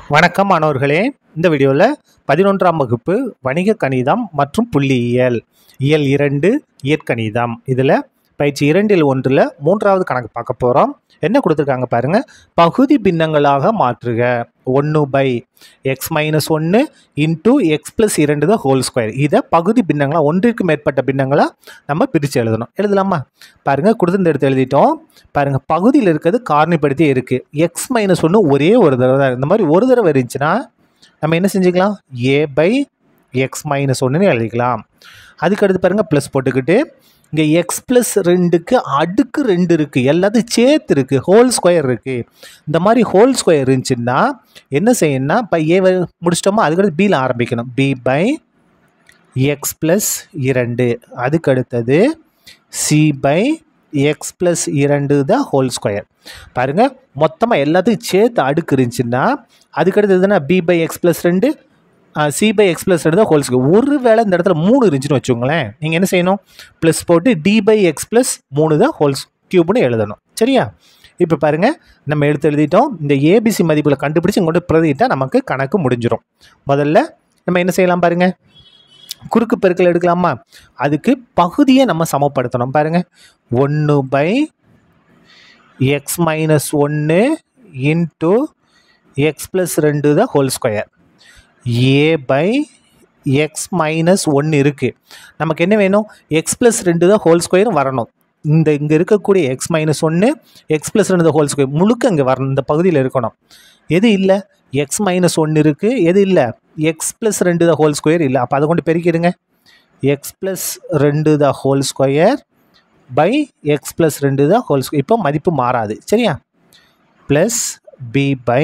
வணக்கம் மாணவர்களே இந்த வீடியோவில் பதினொன்றாம் வகுப்பு வணிக கணிதம் மற்றும் புள்ளியியல் இயல் இரண்டு இயற்கணிதம் இதில் பயிற்சி இரண்டில் ஒன்றில் மூன்றாவது கணக்கு பார்க்க போகிறோம் என்ன கொடுத்துருக்காங்க பாருங்கள் பகுதி பின்னங்களாக மாற்றுக ஒன்று பை எக்ஸ் மைனஸ் ஒன்று இன்டூ எக்ஸ் ப்ளஸ் இரண்டு தான் ஹோல் ஸ்கொயர் இதை பகுதி பின்னங்களாக ஒன்றிற்கு மேற்பட்ட பின்னங்களாக நம்ம பிரித்து எழுதணும் எழுதலாமா பாருங்கள் கொடுத்துருந்து எடுத்து எழுதிட்டோம் பாருங்கள் பகுதியில் இருக்கிறது காரணிப்படுத்தி இருக்குது எக்ஸ் மைனஸ் ஒன்று ஒரே ஒரு தடவை தான் இந்த மாதிரி ஒரு தடவை இருந்துச்சுன்னா நம்ம என்ன செஞ்சுக்கலாம் ஏ பை எக்ஸ் மைனஸ் ஒன்றுன்னு எழுதிக்கலாம் அதுக்கடுத்து பாருங்கள் ப்ளஸ் போட்டுக்கிட்டு இங்கே எக்ஸ் ப்ளஸ் ரெண்டுக்கு அடுக்கு ரெண்டு இருக்குது எல்லாத்தையும் சேர்த்து இருக்குது ஹோல் ஸ்கொயர் இருக்குது இந்த மாதிரி ஹோல் ஸ்கொயர் இருந்துச்சுன்னா என்ன செய்யணும்னா இப்போ ஏ முடிச்சிட்டோமா அதுக்கடுத்து பியில் ஆரம்பிக்கணும் பி பை எக்ஸ் ப்ளஸ் இரண்டு அதுக்கு அடுத்தது சி பை எக்ஸ் ப்ளஸ் இரண்டு தான் ஹோல் ஸ்கொயர் பாருங்கள் மொத்தமாக எல்லாத்தையும் சேர்த்து அடுக்கு இருந்துச்சுன்னா அதுக்கடுத்து எதுனா பி பை எக்ஸ் ப்ளஸ் ரெண்டு சி பை எக்ஸ் ப்ளஸ் ரெண்டு தான் ஹோல் ஸ்கொயர் ஒரு வேளை இந்த இடத்துல மூணு இருந்துச்சுன்னு வச்சுக்கோங்களேன் நீங்கள் என்ன செய்யணும் ப்ளஸ் போட்டு டி பை எக்ஸ் ப்ளஸ் மூணு தான் ஹோல்ஸ் கியூப்னு எழுதணும் சரியா இப்போ பாருங்கள் நம்ம எடுத்து எழுதிட்டோம் இந்த ஏபிசி மதிப்புகளை கண்டுபிடிச்சு கொண்டு பிரதிட்டா நமக்கு கணக்கு முடிஞ்சிடும் முதல்ல நம்ம என்ன செய்யலாம் பாருங்கள் குறுக்கு பெருக்கல் எடுக்கலாமா அதுக்கு பகுதியை நம்ம சமப்படுத்தணும் பாருங்கள் ஒன்று பை எக்ஸ் மைனஸ் ஒன்று இன்ட்டு எக்ஸ் ப்ளஸ் ரெண்டு தான் whole square A by X minus ஒன்று இருக்குது நமக்கு என்ன வேணும் எக்ஸ் ப்ளஸ் ரெண்டு தான் ஹோல் ஸ்கொயரும் வரணும் இந்த இங்கே இருக்கக்கூடிய எக்ஸ் மைனஸ் ஒன்று எக்ஸ் ப்ளஸ் ரெண்டு ஹோல் ஸ்கொயர் முழுக்க இங்கே வரணும் இந்த பகுதியில் இருக்கணும் எது இல்லை எக்ஸ் மைனஸ் ஒன்று இருக்குது எது இல்லை எக்ஸ் ப்ளஸ் ரெண்டு த ஹோல் ஸ்கொயர் இல்லை அப்போ அதை கொண்டு பெருக்கிடுங்க எக்ஸ் ப்ளஸ் ரெண்டு the whole square by x plus ரெண்டு த ஹோல் ஸ்கொயர் இப்போ மதிப்பு மாறாது சரியா plus B by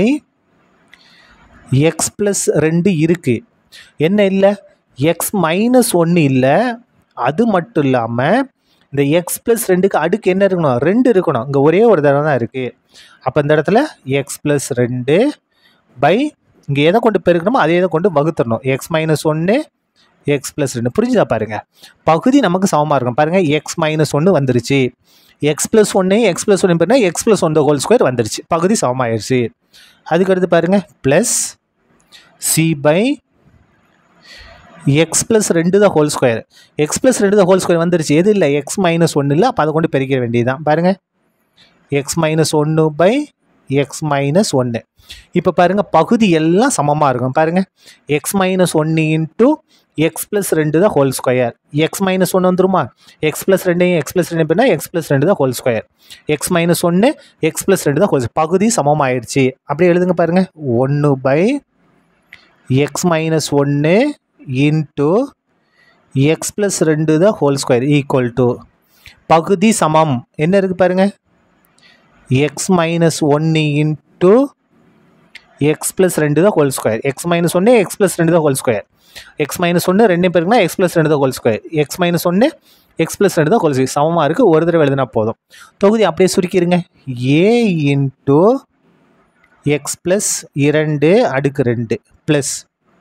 x plus ரெண்டு இருக்குது என்ன இல்லை எக்ஸ் மைனஸ் ஒன்று இல்லை அது மட்டும் இல்லாமல் இந்த எக்ஸ் ப்ளஸ் ரெண்டுக்கு அடுக்கு என்ன இருக்கணும் ரெண்டு இருக்கணும் இங்கே ஒரே ஒரு தடவை தான் இருக்குது அப்போ இந்த இடத்துல எக்ஸ் ப்ளஸ் ரெண்டு பை இங்கே எதை கொண்டு பெருக்கணுமோ அதே இதை கொண்டு வகுத்துடணும் எக்ஸ் மைனஸ் ஒன்று எக்ஸ் ப்ளஸ் ரெண்டு புரிஞ்சுதா பாருங்கள் பகுதி நமக்கு சமமாக இருக்கும் பாருங்கள் எக்ஸ் மைனஸ் ஒன்று வந்துருச்சு எக்ஸ் ப்ளஸ் ஒன்று எக்ஸ் ப்ளஸ் ஒன்று பண்ணால் x plus one whole square வந்துருச்சு பகுதி சமமாயிருச்சு அதுக்கடுத்து பாருங்கள் plus C by x plus ரெண்டு தான் ஹோல் ஸ்கொயர் எக்ஸ் ப்ளஸ் ரெண்டு தான் ஹோல் ஸ்கொயர் வந்துருச்சு எது இல்லை எக்ஸ் மைனஸ் ஒன்று இல்லை அப்போ அதை கொண்டு பெருக்கிற வேண்டியதுதான் பாருங்கள் எக்ஸ் மைனஸ் ஒன்று பை எக்ஸ் மைனஸ் ஒன்று இப்போ பாருங்கள் பகுதி எல்லாம் சமமாக இருக்கும் பாருங்கள் எக்ஸ் மைனஸ் ஒன்று இன்ட்டு எக்ஸ் ப்ளஸ் ரெண்டு தான் ஹோல் ஸ்கொயர் எக்ஸ் மைனஸ் ஒன்று வந்துருமா எக்ஸ் ப்ளஸ் ரெண்டையும் எக்ஸ் ப்ளஸ் ரெண்டு பண்ணால் எக்ஸ் ப்ளஸ் ரெண்டு தான் ஹோல் ஸ்கொயர் எக்ஸ் மைனஸ் ஒன்று எக்ஸ் ப்ளஸ் ரெண்டு தான் ஹோல் பகுதி சமமாயிடுச்சு அப்படியே எழுதுங்க பாருங்கள் ஒன்று பை எக்ஸ் மைனஸ் ஒன்று இன்ட்டு எக்ஸ் ப்ளஸ் ரெண்டு தான் ஹோல் ஸ்கொயர் ஈக்குவல் டு பகுதி சமம் என்ன இருக்குது பாருங்கள் எக்ஸ் மைனஸ் ஒன்று இன்ட்டு எக்ஸ் ப்ளஸ் ரெண்டு தான் ஹோல் ஸ்கொயர் எக்ஸ் மைனஸ் ஒன்று எக்ஸ் ப்ளஸ் ரெண்டு தான் ஹோல் ஸ்கொயர் எக்ஸ் மைனஸ் ஒன்று ரெண்டு பேருக்குனா எக்ஸ் ப்ளஸ் ரெண்டு தான் ஹோல் ஸ்கொயர் எக்ஸ் மைனஸ் ஒன்று எக்ஸ் ப்ளஸ் ரெண்டு தான் ஹோல் ஸ்கொயர் சமமாக இருக்குது ஒரு தடவை எழுதினா போதும் தொகுதி அப்படியே சுருக்கிடுங்க ஏ இன்ட்டு எக்ஸ் ப்ளஸ் இரண்டு அடுக்கு ரெண்டு ப்ளஸ்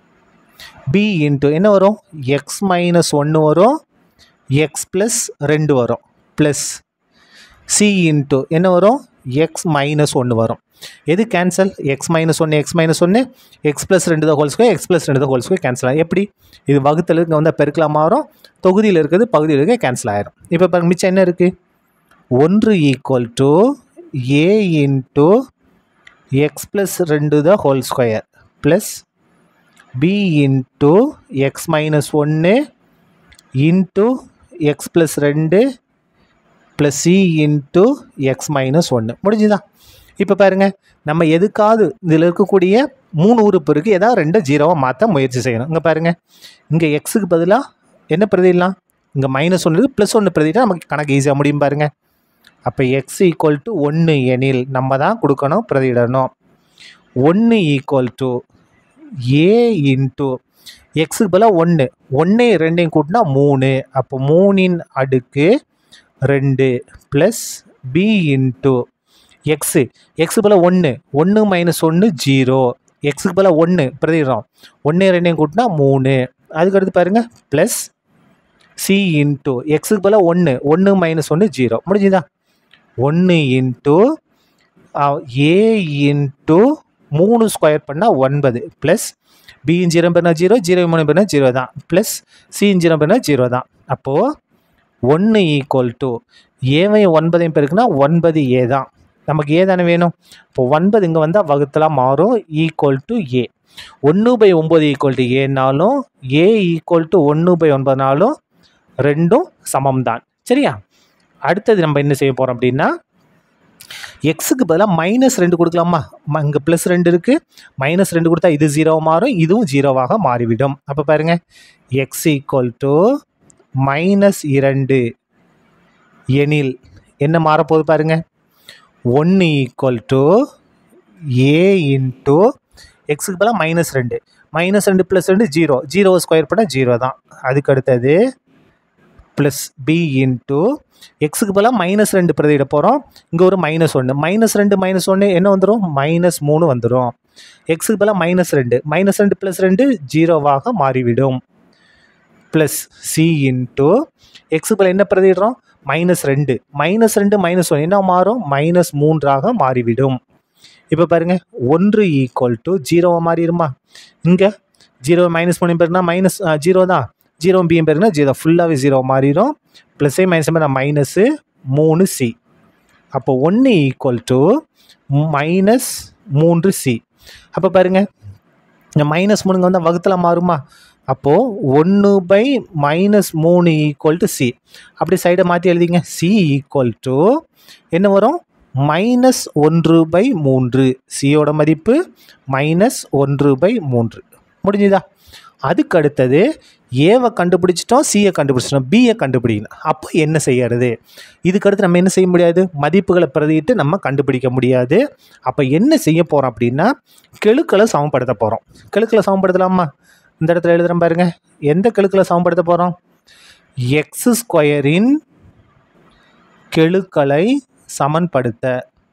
பி இன்ட்டு என்ன வரும் எக்ஸ் மைனஸ் ஒன்று வரும் எக்ஸ் ப்ளஸ் ரெண்டு வரும் ப்ளஸ் சி இன்ட்டு என்ன வரும் எக்ஸ் மைனஸ் ஒன்று வரும் எது கேன்சல் எக்ஸ் மைனஸ் ஒன்று எக்ஸ் மைனஸ் ஒன்று எக்ஸ் ப்ளஸ் ரெண்டு தான் ஹோல் ஸ்கொயர் எக்ஸ் ப்ளஸ் ரெண்டு தான் ஹோல் ஸ்கொயர் கேன்சல் ஆகும் எப்படி இது வகுத்தில் இங்கே வந்து பெருக்கலாமா வரும் தொகுதியில் இருக்கிறது பகுதியில் இருக்க கேன்சல் ஆகிடும் இப்போ பாருங்க மிச்சம் என்ன இருக்குது ஒன்று equal to A into X plus ரெண்டு தான் whole square plus B into X minus ஒன்று இன்ட்டு எக்ஸ் ப்ளஸ் ரெண்டு plus C into X minus ஒன்று முடிஞ்சுதா இப்போ பாருங்கள் நம்ம எதுக்காவது இதில் இருக்கக்கூடிய மூணு உறுப்பு இருக்குது ஏதாவது ரெண்டு ஜீரோவாக மாற்ற முயற்சி செய்யணும் இங்கே பாருங்கள் இங்கே எக்ஸுக்கு பதிலாக என்ன பிரதிடலாம் இங்கே மைனஸ் ஒன்று இருக்குது ப்ளஸ் ஒன்று பிரதிட்டா நமக்கு கணக்கு ஈஸியாக முடியும் பாருங்கள் அப்போ எக்ஸ் ஈக்குவல் டு ஒன்று எனில் நம்ம தான் கொடுக்கணும் பிரதிடணும் ஒன்று ஈக்குவல் டு ஏ இன்ட்டு எக்ஸுக்கு பதிலாக ஒன்று ஒன்றையும் ரெண்டையும் கூட்டினா மூணு அப்போ மூணின் அடுக்கு ரெண்டு ப்ளஸ் பி இன்ட்டு எக்ஸு எக்ஸுக்கு பதிலாக ஒன்று ஒன்று மைனஸ் ஒன்று ஜீரோ எக்ஸுக்கு பதிலாக ஒன்று பிரதிடுறோம் ஒன்று ரெண்டையும் கூட்டினா மூணு அதுக்கடுத்து பாருங்கள் ப்ளஸ் சி இன்ட்டு எக்ஸுக்கு பதிலாக ஒன்று ஒன்று மைனஸ் ஒன்று ஜீரோ முடிஞ்சுதா ஒன்று இன்ட்டு ஏ இன்ட்டு மூணு ஸ்கொயர் பண்ணால் ஒன்பது ப்ளஸ் பியின் ஜீரோ பண்ணால் ஜீரோ ஜீரோ மூணு பண்ணால் ஜீரோ தான் ப்ளஸ் சியின் ஜீரோ பண்ணால் ஜீரோ தான் அப்போது ஒன்று ஈக்குவல் டு ஏவையும் ஒன்பதையும் பெருக்குனா ஒன்பது ஏ தான் நமக்கு ஏ தானே வேணும் இப்போ ஒன்பது இங்கே வந்தால் வகுத்தலாம் மாறும் ஈக்குவல் டு ஏ ஒன்று பை ஒம்பது ஈக்குவல் டு ஏனாலும் ஏ ஈக்குவல் டு ஒன்று பை ஒன்பதுனாலும் ரெண்டும் சமம் தான் சரியா அடுத்தது நம்ம என்ன செய்ய போகிறோம் அப்படின்னா எக்ஸுக்கு பதிலாக மைனஸ் ரெண்டு கொடுக்கலாமா இங்கே ப்ளஸ் ரெண்டு இருக்குது மைனஸ் ரெண்டு கொடுத்தா இது ஜீரோ மாறும் இதுவும் ஜீரோவாக மாறிவிடும் அப்போ பாருங்கள் எக்ஸ் ஈக்குவல் டு மைனஸ் இரண்டு எனில் என்ன மாறப்போகுது பாருங்க ஒன்று ஈக்குவல் டு ஏ இன்ட்டு எக்ஸுக்கு பதிலாக மைனஸ் ரெண்டு மைனஸ் ரெண்டு ப்ளஸ் ரெண்டு ஜீரோ ஜீரோ ஸ்கொயர் பண்ணால் ஜீரோ தான் அதுக்கு அடுத்தது ப்ளஸ் பி இன்ட்டு எக்ஸுக்கு பதிலாக மைனஸ் ரெண்டு பிரதியிட போகிறோம் இங்கே ஒரு மைனஸ் ஒன்று மைனஸ் ரெண்டு மைனஸ் ஒன்று என்ன வந்துடும் மைனஸ் மூணு வந்துடும் எக்ஸுக்கு பதிலாக மைனஸ் ரெண்டு மைனஸ் ரெண்டு ப்ளஸ் ரெண்டு ஜீரோவாக மாறிவிடும் ப்ளஸ் சி இன்ட்டு எக்ஸுக்கு பதிலாக என்ன பிரதிடுறோம் மைனஸ் ரெண்டு மைனஸ் ரெண்டு மைனஸ் ஒன் என்ன மாறும் மைனஸ் மூன்றாக மாறிவிடும் இப்போ பாருங்கள் ஒன்று ஈக்குவல் டு ஜீரோவை மாறிடுமா இங்கே ஜீரோ மைனஸ் மூணு பேருனா மைனஸ் ஜீரோ தான் ஜீரோ பிஎம் பேருனா ஜீரோ ஃபுல்லாகவே ஜீரோ மாறிடும் ப்ளஸ்ஸே மைனஸ் நான் மைனஸு மூணு சி அப்போ ஒன்று ஈக்குவல் டு மைனஸ் மூன்று சி அப்போ பாருங்கள் இந்த மைனஸ் மூணுங்க வந்தால் வகுத்தில் மாறுமா அப்போது ஒன்று பை மைனஸ் மூணு ஈக்குவல் டு சி அப்படி சைடை மாற்றி எழுதிங்க சி ஈக்குவல் டு என்ன வரும் மைனஸ் ஒன்று பை மூன்று சியோட மதிப்பு மைனஸ் ஒன்று பை மூன்று முடிஞ்சுதா அதுக்கு அடுத்தது ஏவை கண்டுபிடிச்சிட்டோம் சியை கண்டுபிடிச்சிட்டோம் பியை கண்டுபிடிக்கணும் அப்போ என்ன செய்யறது இதுக்கு அடுத்து நம்ம என்ன செய்ய முடியாது மதிப்புகளை பிரதிட்டு நம்ம கண்டுபிடிக்க முடியாது அப்போ என்ன செய்ய போகிறோம் அப்படின்னா கெழுக்களை சமப்படுத்த போகிறோம் கெழுக்களை சமப்படுத்தலாமா இந்த இடத்துல எழுதுகிறேன் பாருங்க எந்த கெழுக்களை சமப்படுத்த போகிறோம் எக்ஸ் ஸ்கொயரின் கெழுக்களை சமன்படுத்த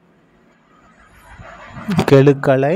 கெழுக்களை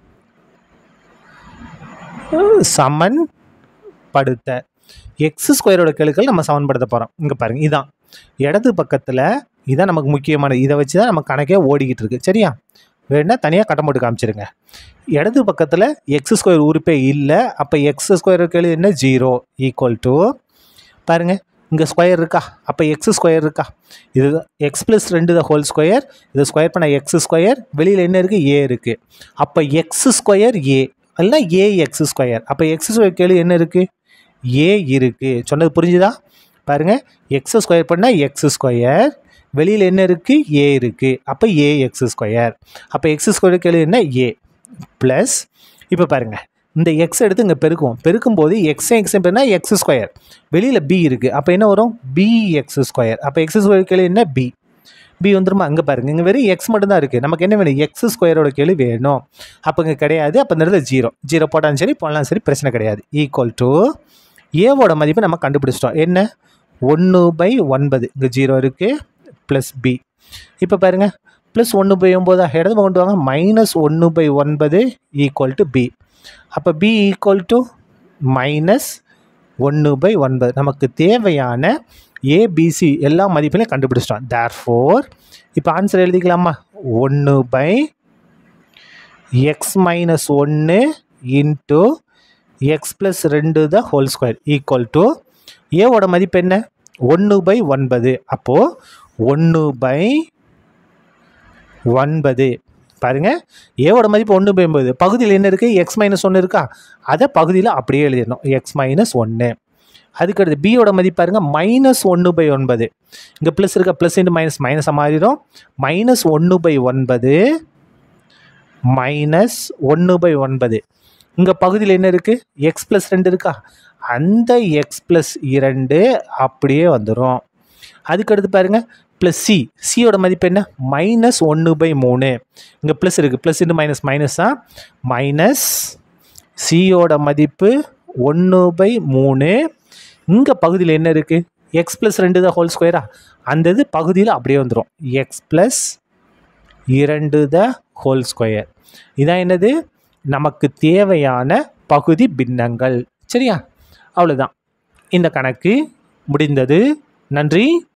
சமன்படுத்த எக்ஸ் ஸ்கொயரோட கெழுக்கள் நம்ம சமன்படுத்த போகிறோம் இங்கே பாருங்கள் இதான் இடது பக்கத்தில் இதான் நமக்கு முக்கியமானது இதை வச்சு தான் நம்ம கணக்கே ஓடிக்கிட்டு இருக்கு சரியா வேணா தனியாக கட்டம் போட்டு காமிச்சிருங்க இடது பக்கத்தில் எக்ஸ் ஸ்கொயர் உறுப்பே இல்லை அப்போ எக்ஸ் ஸ்கொயர் கெழு என்ன ஜீரோ ஈக்குவல் டு பாருங்கள் இங்கே ஸ்கொயர் இருக்கா அப்போ எக்ஸ் ஸ்கொயர் இருக்கா இது எக்ஸ் ப்ளஸ் ரெண்டு த ஹோல் ஸ்கொயர் இது ஸ்கொயர் பண்ண எக்ஸ் ஸ்கொயர் வெளியில் என்ன இருக்குது ஏ இருக்குது அப்போ எக்ஸ் ஸ்கொயர் ஏ இல்லைனா ஏ எக்ஸ் ஸ்கொயர் அப்போ எக்ஸ் ஸ்கொயர் கேளு என்ன இருக்குது ஏ இருக்குது சொன்னது புரிஞ்சுதா பாருங்கள் எக்ஸ் ஸ்கொயர் பண்ணால் எக்ஸ் ஸ்கொயர் வெளியில் என்ன இருக்குது ஏ இருக்குது அப்போ ஏ எக்ஸ் ஸ்கொயர் அப்போ எக்ஸ் ஸ்கொயர் கேளு என்ன ஏ ப்ளஸ் இப்போ பாருங்கள் இந்த எக்ஸ் எடுத்து இங்கே பெருக்குவோம் பெருக்கும்போது எக்ஸ் எக்ஸ் பெருனா எக்ஸ் ஸ்கொயர் வெளியில் பி இருக்குது அப்போ என்ன வரும் பி எக்ஸ் ஸ்கொயர் அப்போ எக்ஸ் ஸ்கொயர் கேளு என்ன பி பி வந்துருமா அங்கே பாருங்கள் இங்கே வெறும் எக்ஸ் மட்டும்தான் இருக்குது நமக்கு என்ன வேணும் எக்ஸ் ஸ்கொயரோட கேள்வி வேணும் அப்போ இங்கே கிடையாது அப்போ இந்த இடத்துல ஜீரோ ஜீரோ போட்டாலும் சரி போடலாம் சரி பிரச்சனை கிடையாது ஈக்குவல் டு ஏவோட மதிப்பை நம்ம கண்டுபிடிச்சிட்டோம் என்ன ஒன்று பை ஒன்பது இங்கே ஜீரோ இருக்குது ப்ளஸ் பி இப்போ பாருங்கள் ப்ளஸ் ஒன்று பை ஒம்போதா இடது கொண்டு வாங்க மைனஸ் ஒன்று பை ஒன்பது ஈக்குவல் டு பி அப்போ பி ஈக்குவல் டு மைனஸ் ஒன்று பை ஒன்பது நமக்கு தேவையான ஏபிசி எல்லா மதிப்பையும் கண்டுபிடிச்சிட்டோம் தேர் ஃபோர் இப்போ ஆன்சர் எழுதிக்கலாமா ஒன்று பை எக்ஸ் மைனஸ் ஒன்று இன்ட்டு எக்ஸ் ப்ளஸ் ரெண்டு the whole square equal to ஏவோட மதிப்பு என்ன ஒன்று பை ஒன்பது அப்போது ஒன்று பை ஒன்பது பாருங்கள் ஏவோட மதிப்பு ஒன்று பை ஒன்பது பகுதியில் என்ன இருக்குது எக்ஸ் மைனஸ் ஒன்று இருக்கா அதை பகுதியில் அப்படியே எழுதிடணும் எக்ஸ் மைனஸ் ஒன்று அதுக்கடுத்து பியோட மதிப்பு பாருங்க மைனஸ் ஒன்று பை ஒன்பது இங்கே ப்ளஸ் இருக்க ப்ளஸ் இன்ட்டு மைனஸ் மைனஸாக மாறிடும் மைனஸ் ஒன்று பை ஒன்பது மைனஸ் ஒன்று பை ஒன்பது இங்கே பகுதியில் என்ன இருக்குது எக்ஸ் ப்ளஸ் ரெண்டு இருக்கா அந்த எக்ஸ் ப்ளஸ் இரண்டு அப்படியே வந்துடும் அதுக்கடுத்து பாருங்கள் ப்ளஸ் சி சியோட மதிப்பு என்ன மைனஸ் ஒன்று பை மூணு இங்கே ப்ளஸ் இருக்குது ப்ளஸ் இன்ட்டு மைனஸ் மைனஸா மைனஸ் சியோட மதிப்பு ஒன்று பை மூணு இங்கே பகுதியில் என்ன இருக்குது எக்ஸ் ப்ளஸ் ரெண்டு தான் ஹோல் ஸ்கொயரா அந்த இது பகுதியில் அப்படியே வந்துடும் எக்ஸ் ப்ளஸ் இரண்டு த ஹோல் ஸ்கொயர் இதான் என்னது நமக்கு தேவையான பகுதி பின்னங்கள் சரியா அவ்வளோதான் இந்த கணக்கு முடிந்தது நன்றி